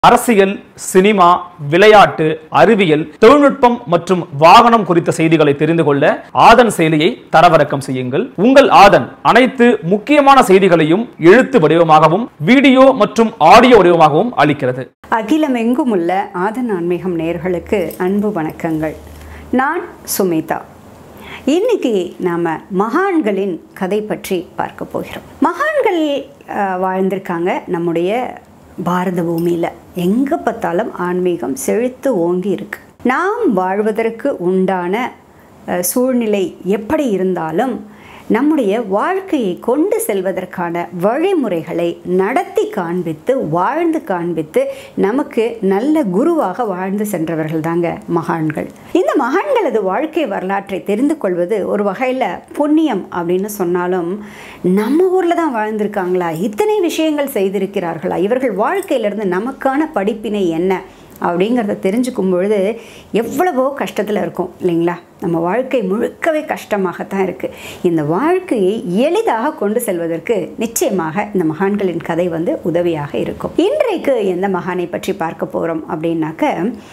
அரசியல் சினிமா விளையாட்டு அறிவியல் தொழில்நுட்பம் மற்றும் வாகனம் குறித்த செய்திகளை தெரிந்து கொள்ள ஆதன் செயலியை தரவிறக்கம் செய்யுங்கள் உங்கள் ஆதன் அனைத்து முக்கியமான செய்திகளையும் எழுத்து வடிவமாகவும் வீடியோ மற்றும் ஆடியோ வடிவமாகவும் அளிக்கிறது அகிலமெங்கும் உள்ள ஆதன் ஆன்மீகம் நேயர்களுக்கு அன்பு வணக்கங்கள் நான் சுமிதா இன்னைக்கு நாம் மகான்களின் கதை பற்றி பார்க்க போகிறோம் மகான்கள் அஹ், வாழ்ந்திருக்காங்க நம்முடைய பாரத பூமியில் எங்கே பார்த்தாலும் ஆன்மீகம் செழித்து ஓங்கி இருக்கு நாம் வாழ்வதற்கு உண்டான அஹ், சூழ்நிலை எப்படி இருந்தாலும் நம்முடைய வாழ்க்கையை கொண்டு செல்வதற்கான வழிமுறைகளை நடத்தி காண்பித்து வாழ்ந்து காண்பித்து நமக்கு நல்ல குருவாக வாழ்ந்து சென்றவர்கள் தாங்க மகான்கள் இந்த மகான்களது வாழ்க்கை வரலாற்றை தெரிந்து கொள்வது ஒரு வகையில் புண்ணியம் அப்படின்னு சொன்னாலும் நம்ம ஊரில் தான் வாழ்ந்திருக்காங்களா இத்தனை விஷயங்கள் செய்திருக்கிறார்களா இவர்கள் வாழ்க்கையிலிருந்து நமக்கான படிப்பினை என்ன அப்படிங்கிறத தெரிஞ்சுக்கும் பொழுது எவ்வளவோ கஷ்டத்தில் இருக்கும் இல்லைங்களா நம்ம வாழ்க்கை முழுக்கவே கஷ்டமாகத்தான் இருக்குது இந்த வாழ்க்கையை எளிதாக கொண்டு செல்வதற்கு நிச்சயமாக இந்த மகான்களின் கதை வந்து உதவியாக இருக்கும் இன்றைக்கு எந்த மகானை பற்றி பார்க்க போகிறோம் அப்படின்னாக்க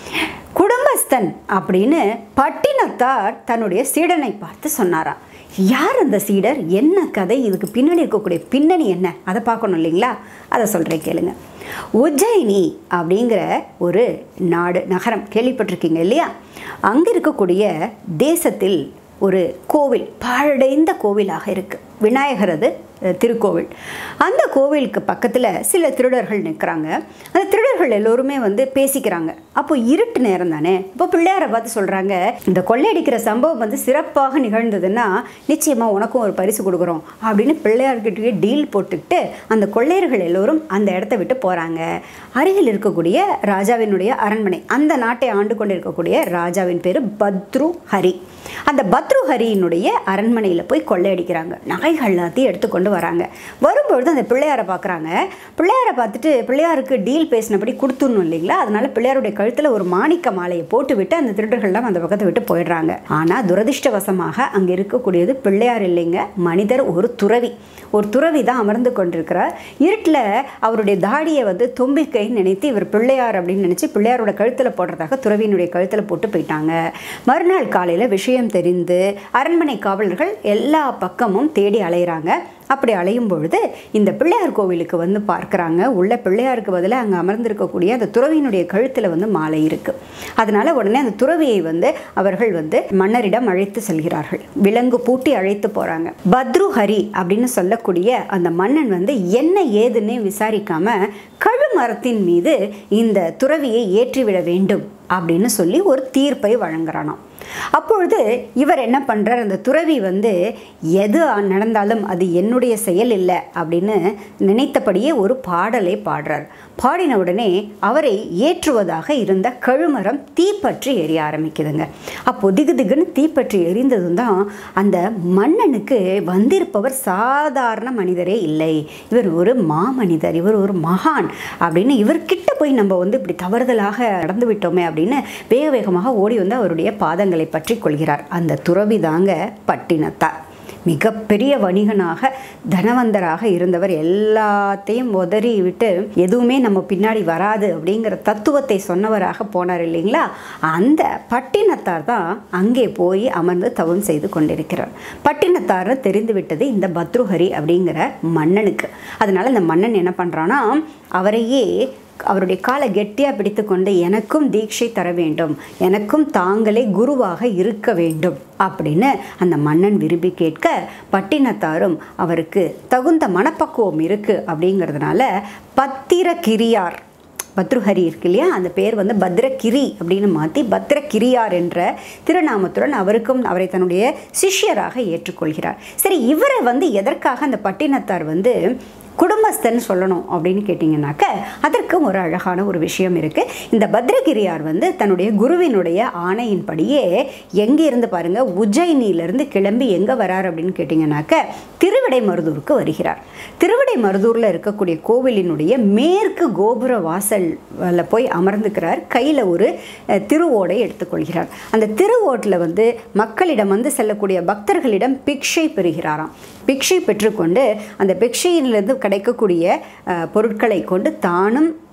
குடும்பஸ்தன் அப்படின்னு பட்டினத்தார் தன்னுடைய சீடனை பார்த்து சொன்னாராம் யார் அந்த சீடர் என்ன கதை இதுக்கு பின்னாடி இருக்கக்கூடிய பின்னணி என்ன அதை பார்க்கணும் இல்லைங்களா அதை சொல்கிறேன் கேளுங்க உஜ்ஜயினி அப்படிங்கிற ஒரு நாடு நகரம் கேள்விப்பட்டிருக்கீங்க இல்லையா அங்கே இருக்கக்கூடிய தேசத்தில் ஒரு கோவில் பாழடைந்த கோவிலாக இருக்குது விநாயகரது அஹ், திருக்கோவில் அந்த கோவிலுக்கு பக்கத்தில் சில திருடர்கள் நிற்கிறாங்க அந்த திருடர்கள் எல்லோருமே வந்து பேசிக்கிறாங்க அப்போ இருட்டு நேரம் தானே இப்போ பிள்ளையாரை பார்த்து சொல்கிறாங்க இந்த கொள்ளையடிக்கிற சம்பவம் வந்து சிறப்பாக நிகழ்ந்ததுன்னா நிச்சயமாக உனக்கும் ஒரு பரிசு கொடுக்குறோம் அப்படின்னு பிள்ளையார்கிட்டயே டீல் போட்டுக்கிட்டு அந்த கொள்ளையர்கள் எல்லோரும் அந்த இடத்த விட்டு போகிறாங்க அருகில் இருக்கக்கூடிய ராஜாவினுடைய அரண்மனை அந்த நாட்டை ஆண்டு கொண்டிருக்கக்கூடிய ராஜாவின் பேர் பத்ரு ஹரி அந்த பத்ரு ஹரியினுடைய அரண்மனையில் போய் கொள்ளையடிக்கிறாங்க நகைகள் எல்லாத்தையும் எடுத்துக்கொண்டு வராங்க வரும்பொழுது அந்த பிள்ளையாரை பார்க்குறாங்க பிள்ளையாரை பார்த்துட்டு பிள்ளையாருக்கு டீல் பேசினபடி கொடுத்துடணும் இல்லைங்களா அதனால பிள்ளையாருடைய கழுத்தில் ஒரு மாணிக்க மாலையை போட்டு விட்டு அந்த திருடர்கள்லாம் அந்த பக்கத்தை விட்டு போயிடுறாங்க ஆனால் துரதிர்ஷ்டவசமாக அங்கே இருக்கக்கூடியது பிள்ளையார் இல்லைங்க மனிதர் ஒரு துறவி ஒரு துறவி தான் அமர்ந்து கொண்டிருக்கிறார் இருட்டில் அவருடைய தாடியை வந்து தும்பிக்கை நினைத்து இவர் பிள்ளையார் அப்படின்னு நினச்சி பிள்ளையாரோட கழுத்தில் போடுறதாக துறவியினுடைய கழுத்தில் போட்டு போயிட்டாங்க மறுநாள் காலையில் விஷயம் தெரிந்து அரண்மனை காவலர்கள் எல்லா பக்கமும் தேடி அலையிறாங்க அப்படி அலையும் பொழுது இந்த பிள்ளையார் கோவிலுக்கு வந்து பார்க்குறாங்க உள்ள பிள்ளையாருக்கு பதிலாக அங்கே அமர்ந்திருக்கக்கூடிய அந்த துறவியினுடைய கழுத்தில் வந்து மாலை இருக்குது அதனால உடனே அந்த துறவியை வந்து அவர்கள் வந்து மன்னரிடம் அழைத்து செல்கிறார்கள் விலங்கு பூட்டி அழைத்து போகிறாங்க பத்ரு ஹரி அப்படின்னு சொல்லக்கூடிய அந்த மன்னன் வந்து என்ன ஏதுன்னு விசாரிக்காம கழுமரத்தின் மீது இந்த துறவியை ஏற்றிவிட வேண்டும் அப்படின்னு சொல்லி ஒரு தீர்ப்பை வழங்குறானாம் அப்பொழுது இவர் என்ன பண்ணுறார் அந்த துறவி வந்து எது நடந்தாலும் அது என்னுடைய செயல் இல்லை அப்படின்னு நினைத்தபடியே ஒரு பாடலை பாடுறார் பாடின உடனே அவரை ஏற்றுவதாக இருந்த கழுமரம் தீப்பற்றி எரிய ஆரம்பிக்குதுங்க அப்போ திகு திகுன்னு தீப்பற்றி எரிந்ததும் தான் அந்த மன்னனுக்கு வந்திருப்பவர் சாதாரண மனிதரே இல்லை இவர் ஒரு மாமனிதர் இவர் ஒரு மகான் அப்படின்னு இவர்கிட்ட போய் நம்ம வந்து இப்படி தவறுதலாக நடந்து விட்டோமே அப்படின்னு வேக வேகமாக ஓடி வந்து அவருடைய பாதங்களை பற்றி கொள்கிறார் அந்த துறவி தாங்க பட்டினத்தார் மிகப்பெரிய வணிகனாக தனவந்தராக இருந்தவர் எல்லாத்தையும் உதறி விட்டு எதுவுமே நம்ம பின்னாடி வராது அப்படிங்கிற தத்துவத்தை சொன்னவராக போனார் இல்லைங்களா அந்த பட்டினத்தார் தான் அங்கே போய் அமர்ந்து தவம் செய்து கொண்டிருக்கிறார் பட்டினத்தார்னு தெரிந்து விட்டது இந்த பத்ருஹரி அப்படிங்கிற மன்னனுக்கு அதனால இந்த மன்னன் என்ன பண்ணுறான்னா அவரையே அவருடைய காலை கெட்டியாக பிடித்து கொண்டு எனக்கும் தீட்சை தர வேண்டும் எனக்கும் தாங்களே குருவாக இருக்க வேண்டும் அப்படின்னு அந்த மன்னன் விரும்பி கேட்க பட்டினத்தாரும் அவருக்கு தகுந்த மனப்பக்குவம் இருக்குது அப்படிங்கிறதுனால பத்திரகிரியார் பத்ருஹரி இருக்கு இல்லையா அந்த பேர் வந்து பத்ரகிரி அப்படின்னு மாற்றி பத்ரகிரியார் என்ற திருநாமத்துடன் அவருக்கும் அவரை தன்னுடைய சிஷ்யராக ஏற்றுக்கொள்கிறார் சரி இவரை வந்து எதற்காக அந்த பட்டினத்தார் வந்து குடும்பஸ்தன் சொல்லணும் அப்படின்னு கேட்டிங்கனாக்க அதற்கு ஒரு அழகான ஒரு விஷயம் இருக்குது இந்த பத்ரகிரியார் வந்து தன்னுடைய குருவினுடைய ஆணையின்படியே எங்கே இருந்து பாருங்கள் உஜ்ஜயினியிலிருந்து கிளம்பி எங்கே வரார் அப்படின்னு கேட்டிங்கனாக்க திருவிடை மருதூருக்கு வருகிறார் திருவிடை மருதூரில் இருக்கக்கூடிய கோவிலினுடைய மேற்கு கோபுர வாசல்ல போய் அமர்ந்துக்கிறார் கையில் ஒரு அஹ், திருவோடை எடுத்துக்கொள்கிறார் அந்த திருவோட்டில் வந்து மக்களிடம் வந்து செல்லக்கூடிய பக்தர்களிடம் பிக்ஷை பெறுகிறாராம் பிக்ஷை பெற்றுக்கொண்டு அந்த பிக்ஷையிலிருந்து கிடைக்கக்கூடிய அஹ், பொருட்களை கொண்டு தானும்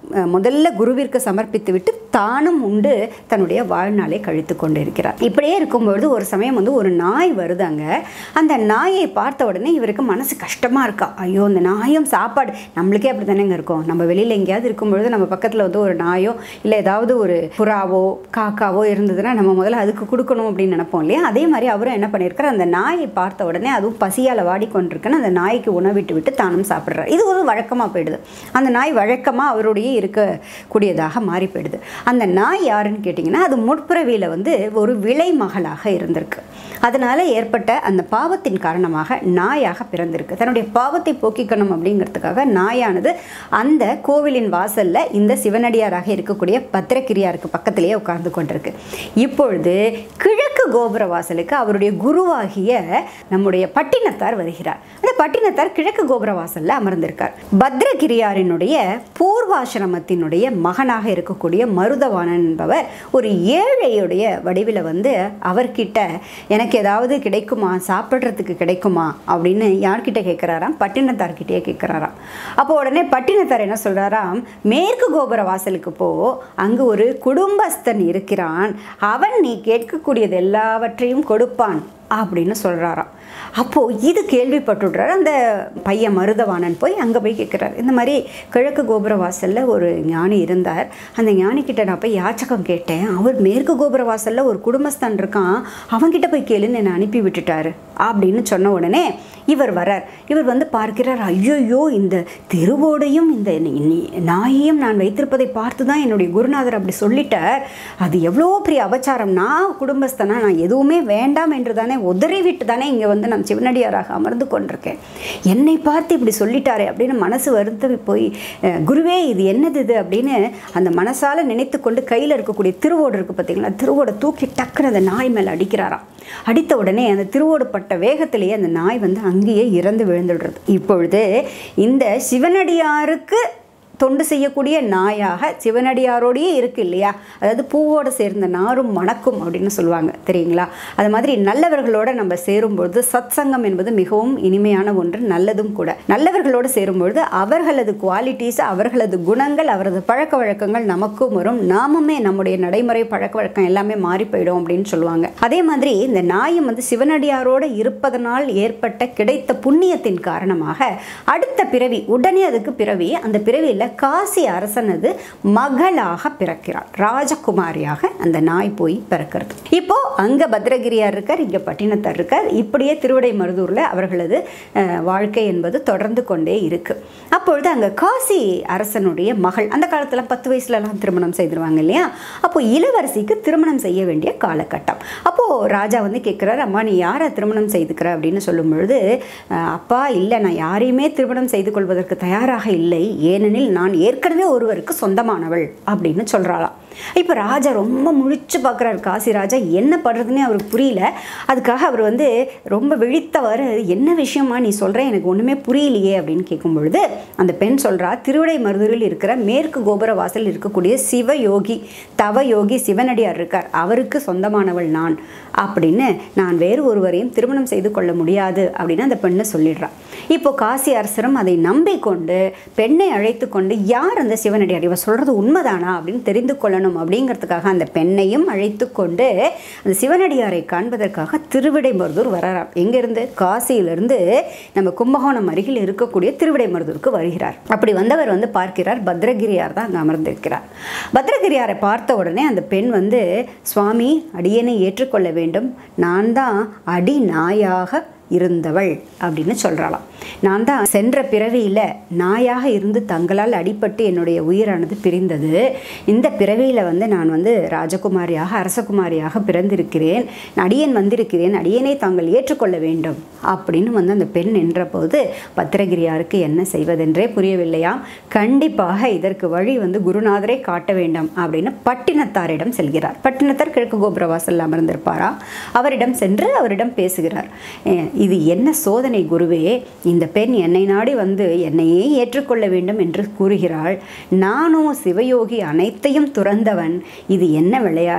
அஹ், முதல்ல குருவிற்கு சமர்ப்பித்து விட்டு தானும் உண்டு தன்னுடைய வாழ்நாளை கழித்து கொண்டு இருக்கிறார் இப்படியே இருக்கும்பொழுது ஒரு சமயம் வந்து ஒரு நாய் வருதாங்க அந்த நாயை பார்த்த உடனே இவருக்கு மனசு கஷ்டமாக இருக்கா ஐயோ அந்த நாயும் சாப்பாடு நம்மளுக்கே அப்படி தானேங்க இருக்கும் நம்ம வெளியில் எங்கேயாவது இருக்கும்பொழுது நம்ம பக்கத்தில் வந்து ஒரு நாயோ இல்லை ஏதாவது ஒரு புறாவோ காக்காவோ இருந்ததுன்னா நம்ம முதல்ல அதுக்கு கொடுக்கணும் அப்படின்னு நினைப்போம் இல்லையா அதே மாதிரி அவரும் என்ன பண்ணியிருக்காரு அந்த நாயை பார்த்த உடனே அதுவும் பசியால் வாடிக்கொண்டிருக்குன்னு அந்த நாய்க்கு உணவிட்டு விட்டு தானும் சாப்பிட்றாரு இது ஒரு வழக்கமாக போயிடுது அந்த நாய் வழக்கமாக அவருடைய இருக்கக்கூடியதாக மாறி போயிடுது அந்த நாய் யாருன்னு கேட்டிங்கன்னா அது முற்பிறவியில் வந்து ஒரு விலை மகளாக இருந்திருக்கு அதனால் ஏற்பட்ட அந்த பாவத்தின் காரணமாக நாயாக பிறந்திருக்கு தன்னுடைய பாவத்தை போக்கிக்கணும் அப்படிங்கிறதுக்காக நாயானது அந்த கோவிலின் வாசல்ல இந்த சிவனடியாராக இருக்கக்கூடிய பத்திரக்கிரியாருக்கு பக்கத்திலேயே உட்கார்ந்து கொண்டிருக்கு இப்பொழுது கிழக்கு கோபுர வாசலுக்கு அவருடைய குருவாகிய நம்முடைய பட்டினத்தார் வருகிறார் அந்த பட்டினத்தார் கிழக்கு கோபுர வாசல்ல அமர்ந்திருக்கார் பத்ரகிரியாரினுடைய பூர்வாசிரமத்தினுடைய மகனாக இருக்கக்கூடிய மருதவாணன் என்பவர் ஒரு ஏழையுடைய வடிவில் வந்து அவர்கிட்ட எனக்கு ஏதாவது கிடைக்குமா சாப்பிட்றதுக்கு கிடைக்குமா அப்படின்னு யார்கிட்ட கேட்குறாராம் பட்டினத்தார்கிட்டயே கேட்குறாராம் அப்போ உடனே பட்டினத்தார் என்ன சொல்கிறாராம் மேற்கு கோபுர வாசலுக்கு போ அங்கு ஒரு குடும்பஸ்தன் இருக்கிறான் அவன் நீ கேட்கக்கூடியது எல்லாவற்றையும் கொடுப்பான் அப்படின்னு சொல்கிறாராம் அப்போது இது கேள்விப்பட்டுடுறாரு அந்த பையன் மருதவாணன் போய் அங்கே போய் கேட்குறாரு இந்த மாதிரி கிழக்கு கோபுர வாசலில் ஒரு ஞானி இருந்தார் அந்த ஞானிக்கிட்ட நான் போய் யாச்சகம் கேட்டேன் அவர் மேற்கு கோபுர வாசலில் ஒரு குடும்பஸ்தான் இருக்கான் அவன்கிட்ட போய் கேளுன்னு என்னை அனுப்பி விட்டுட்டாரு அப்படின்னு சொன்ன உடனே இவர் வரார் இவர் வந்து பார்க்கிறார் ஐயோயோ இந்த தெருவோடையும் இந்த நி- நி- நாயையும் நான் வைத்திருப்பதை பார்த்து தான் என்னுடைய குருநாதர் அப்படி சொல்லிட்டார் அது எவ்வளோ பெரிய அபச்சாரம் நான் குடும்பஸ்தனா நான் எதுவுமே வேண்டாம் என்று தானே உதறி விட்டு தானே இங்கே வந்து நான் சிவனடியாராக அமர்ந்து கொண்டிருக்கேன் என்னை பார்த்து இப்படி சொல்லிட்டாரே அப்படின்னு மனசு வருத்த போய் அஹ், குருவே இது என்னது இது அப்படின்னு அந்த மனசால நினைத்து கொண்டு கையில் இருக்கக்கூடிய திருவோடு இருக்குது பார்த்தீங்களா திருவோடை தூக்கி டக்குன்னு அந்த நாய் மேலே அடிக்கிறாராம் அடித்த உடனே அந்த திருவோடு பட்ட வேகத்திலேயே அந்த நாய் வந்து அங்கேயே இறந்து விழுந்துடுறது இப்பொழுது இந்த சிவனடியாருக்கு தொண்டு செய்யக்கூடிய நாயாக சிவனடியாரோடையே இருக்கு இல்லையா அதாவது பூவோடு சேர்ந்த நாரும் மணக்கும் அப்படின்னு சொல்லுவாங்க தெரியுங்களா அது மாதிரி நல்லவர்களோட நம்ம சேரும்பொழுது சத்சங்கம் என்பது மிகவும் இனிமையான ஒன்று நல்லதும் கூட நல்லவர்களோடு சேரும்பொழுது அவர்களது குவாலிட்டிஸ் அவர்களது குணங்கள் அவரது பழக்க வழக்கங்கள் நமக்கும் வரும் நாமுமே நம்முடைய நடைமுறை பழக்க வழக்கம் எல்லாமே மாறி போயிடும் அப்படின்னு சொல்லுவாங்க அதே மாதிரி இந்த நாயும் வந்து சிவனடியாரோடு இருப்பதனால் ஏற்பட்ட கிடைத்த புண்ணியத்தின் காரணமாக அடுத்த பிறவி உடனே அதுக்கு பிறவி அந்த பிறவியில் காசி அரசனது மகளாக பிறக்கிறாள் ராஜகுமாரியாக அந்த நாய் போய் பிறக்கிறது இப்போ அங்க பத்ரகிரியார் இருக்கார் இங்க பட்டினத்தார் இருக்கார் இப்படியே திருவிடை மருதூர்ல அவர்களது அஹ், வாழ்க்கை என்பது தொடர்ந்து கொண்டே இருக்கு அப்பொழுது அங்க காசி அரசனுடைய மகள் அந்த காலத்துல பத்து வயசுலலாம் திருமணம் செய்திருவாங்க இல்லையா அப்போ இளவரசிக்கு திருமணம் செய்ய வேண்டிய காலகட்டம் அப்போ ராஜா வந்து கேட்குறாரு அம்மா நீ யாரை திருமணம் செய்துக்கிற அப்படின்னு சொல்லும் பொழுது அஹ், அப்பா இல்லை நான் யாரையுமே திருமணம் செய்து கொள்வதற்கு தயாராக இல்லை ஏனெனில் நான் ஏற்கனவே ஒருவருக்கு சொந்தமானவள் அப்படின்னு சொல்கிறாளாம் இப்போ ராஜா ரொம்ப முழிச்சு பார்க்குறாரு காசி ராஜா என்ன பண்ணுறதுன்னே அவருக்கு புரியல அதுக்காக அவர் வந்து ரொம்ப விழித்தவர் என்ன விஷயமா நீ சொல்கிற எனக்கு ஒன்றுமே புரியலையே அப்படின்னு கேட்கும் பொழுது அந்த பெண் சொல்கிறா திருவிடை மருதூரில் இருக்கிற மேற்கு கோபுர வாசல் இருக்கக்கூடிய சிவயோகி தவ யோகி சிவனடியார் இருக்கார் அவருக்கு சொந்தமானவள் நான் அப்படின்னு நான் வேறு ஒருவரையும் திருமணம் செய்து கொள்ள முடியாது அப்படின்னு அந்த பெண்ணை சொல்லிடுறா இப்போ காசி அரசரும் அதை நம்பிக்கொண்டு பெண்ணை அழைத்து கொண்டு யார் அந்த சிவனடியார் இவ சொல்கிறது உண்மைதானா அப்படின்னு தெரிந்து கொள்ளணும் அப்படிங்கிறதுக்காக அந்த பெண்ணையும் அழைத்து கொண்டு அந்த சிவனடியாரை காண்பதற்காக திருவிடைமருதூர் வராராம் எங்கேருந்து காசியிலிருந்து நம்ம கும்பகோணம் அருகில் இருக்கக்கூடிய திருவிடைமருதூருக்கு வருகிறார் அப்படி வந்தவர் வந்து பார்க்கிறார் பத்ரகிரியார் தான் அங்கே அமர்ந்திருக்கிறார் பத்ரகிரியாரை பார்த்த உடனே அந்த பெண் வந்து சுவாமி அடியனை ஏற்றுக்கொள்ள வேண்டும் நான் தான் அடி நாயாக இருந்தவள் அப்படின்னு சொல்கிறாளாம் நான் தான் சென்ற பிறவியில் நாயாக இருந்து தங்களால் அடிபட்டு என்னுடைய உயிரானது பிரிந்தது இந்த பிறவியில் வந்து நான் வந்து ராஜகுமாரியாக அரசகுமாரியாக பிறந்திருக்கிறேன் அடியேன் வந்திருக்கிறேன் அடியேனை தாங்கள் ஏற்றுக்கொள்ள வேண்டும் அப்படின்னு வந்து அந்த பெண் நின்றபோது பத்திரகிரியாருக்கு என்ன செய்வதென்றே புரியவில்லையாம் கண்டிப்பாக இதற்கு வழி வந்து குருநாதரை காட்ட வேண்டும் அப்படின்னு பட்டினத்தாரிடம் செல்கிறார் பட்டினத்தார் கிழக்கு கோபுர வாசல்ல அமர்ந்திருப்பாரா அவரிடம் சென்று அவரிடம் பேசுகிறார் "அஹ், இது என்ன சோதனை குருவே இந்த பெண் என்னை நாடி வந்து என்னையே ஏற்றுக்கொள்ள வேண்டும் என்று கூறுகிறாள் நானும் சிவயோகி அனைத்தையும் துறந்தவன் இது என்ன விளையாட்டு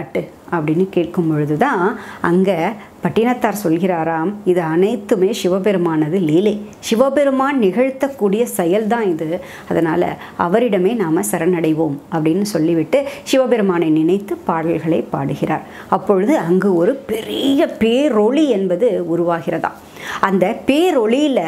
அப்படின்னு கேட்கும் பொழுது தான் அங்கே பட்டினத்தார் சொல்கிறாராம் இது அனைத்துமே சிவபெருமானது லீலை சிவபெருமான் நிகழ்த்தக்கூடிய செயல்தான் இது அதனால் அவரிடமே நாம் சரணடைவோம் அப்படின்னு சொல்லிவிட்டு சிவபெருமானை நினைத்து பாடல்களை பாடுகிறார் அப்பொழுது அங்கு ஒரு பெரிய பேரொளி என்பது உருவாகிறதாம் அந்த பேரொளியில்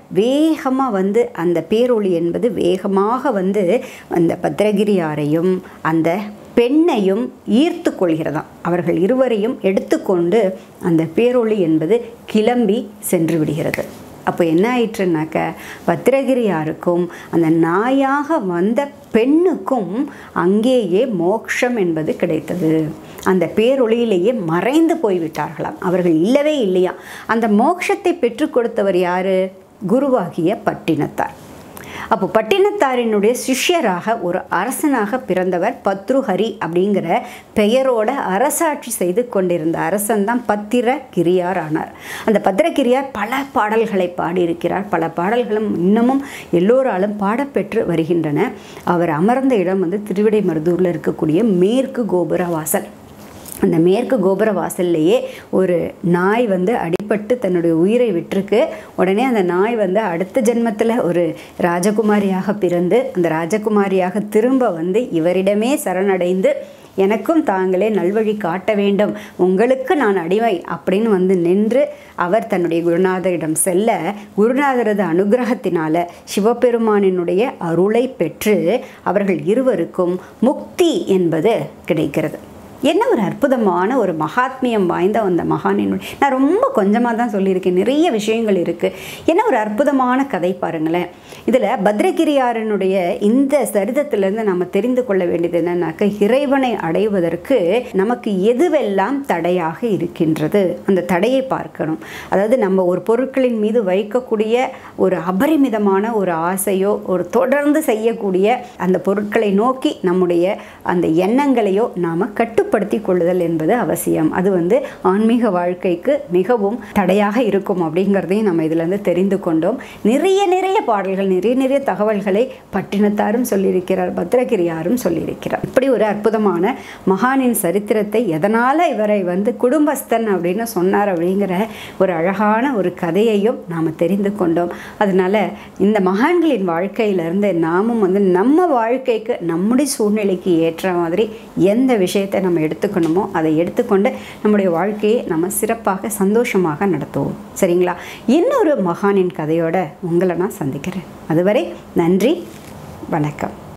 வேகமாக வந்து அந்த பேரொளி என்பது வேகமாக வந்து அந்த பத்திரகிரியாரையும் அந்த பெண்ணையும் ஈர்த்து கொள்கிறதாம் அவர்கள் இருவரையும் எடுத்துக்கொண்டு அந்த பேரொளி என்பது கிளம்பி சென்று விடுகிறது அப்போ என்ன ஆயிற்றுனாக்க பத்திரகிரியாருக்கும் அந்த நாயாக வந்த பெண்ணுக்கும் அங்கேயே மோட்சம் என்பது கிடைத்தது அந்த பேரொளியிலேயே மறைந்து போய்விட்டார்களாம் அவர்கள் இல்லவே இல்லையா அந்த மோட்சத்தை பெற்றுக் கொடுத்தவர் யாரு குருவாகிய பட்டினத்தார் அப்போ பட்டினத்தாரினுடைய சிஷ்யராக ஒரு அரசனாக பிறந்தவர் பத்ருஹரி அப்படிங்கிற பெயரோட அரசாட்சி செய்து கொண்டிருந்த அரசன் தான் பத்திர கிரியார் ஆனார் அந்த பத்திரகிரியார் பல பாடல்களை பாடியிருக்கிறார் பல பாடல்களும் இன்னமும் எல்லோராலும் பாடப்பெற்று வருகின்றன அவர் அமர்ந்த இடம் வந்து திருவிடைமருதூரில் இருக்கக்கூடிய மேற்கு கோபுர வாசல் அந்த மேற்கு கோபுர வாசல்லையே ஒரு நாய் வந்து அடிபட்டு தன்னுடைய உயிரை விட்டிருக்கு உடனே அந்த நாய் வந்து அடுத்த ஜென்மத்தில் ஒரு ராஜகுமாரியாக பிறந்து அந்த ராஜகுமாரியாக திரும்ப வந்து இவரிடமே சரணடைந்து எனக்கும் தாங்களே நல்வழி காட்ட வேண்டும் உங்களுக்கு நான் அடிமை அப்படின்னு வந்து நின்று அவர் தன்னுடைய குருநாதரிடம் செல்ல குருநாதரது அனுகிரகத்தினால சிவபெருமானினுடைய அருளை பெற்று அவர்கள் இருவருக்கும் முக்தி என்பது கிடைக்கிறது என்ன ஒரு அற்புதமான ஒரு மகாத்மியம் வாய்ந்த அந்த மகானினுடைய நான் ரொம்ப கொஞ்சமாக தான் சொல்லியிருக்கேன் நிறைய விஷயங்கள் இருக்குது என்ன ஒரு அற்புதமான கதை பாருங்களேன் இதில் பத்ரகிரியாரனுடைய இந்த சரிதத்திலேருந்து நம்ம தெரிந்து கொள்ள வேண்டியது என்னன்னாக்க இறைவனை அடைவதற்கு நமக்கு எதுவெல்லாம் தடையாக இருக்கின்றது அந்த தடையை பார்க்கணும் அதாவது நம்ம ஒரு பொருட்களின் மீது வைக்கக்கூடிய ஒரு அபரிமிதமான ஒரு ஆசையோ ஒரு தொடர்ந்து செய்யக்கூடிய அந்த பொருட்களை நோக்கி நம்முடைய அந்த எண்ணங்களையோ நாம் கட்டுப்படுத்தி கொள்ளுதல் என்பது அவசியம் அது வந்து ஆன்மீக வாழ்க்கைக்கு மிகவும் தடையாக இருக்கும் அப்படிங்கிறதையும் நம்ம இதிலேருந்து தெரிந்து கொண்டோம் நிறைய நிறைய பாடல்கள் நிறைய நிறைய தகவல்களை பட்டினத்தாரும் சொல்லியிருக்கிறார் பத்ரகிரியாரும் சொல்லியிருக்கிறார் இப்படி ஒரு அற்புதமான மகானின் சரித்திரத்தை எதனால் இவரை வந்து குடும்பஸ்தன் அப்படின்னு சொன்னார் அப்படிங்கிற ஒரு அழகான ஒரு கதையையும் நாம் தெரிந்து கொண்டோம் அதனால் இந்த மகான்களின் வாழ்க்கையிலேருந்து நாமும் வந்து நம்ம வாழ்க்கைக்கு நம்முடைய சூழ்நிலைக்கு ஏற்ற மாதிரி எந்த விஷயத்தை நம்ம எடுத்துக்கணுமோ அதை எடுத்துக்கொண்டு நம்முடைய வாழ்க்கையை நம்ம சிறப்பாக சந்தோஷமாக நடத்துவோம் சரிங்களா இன்னொரு மகானின் கதையோட உங்களை நான் சந்திக்கிறேன் அதுவரை நன்றி வணக்கம்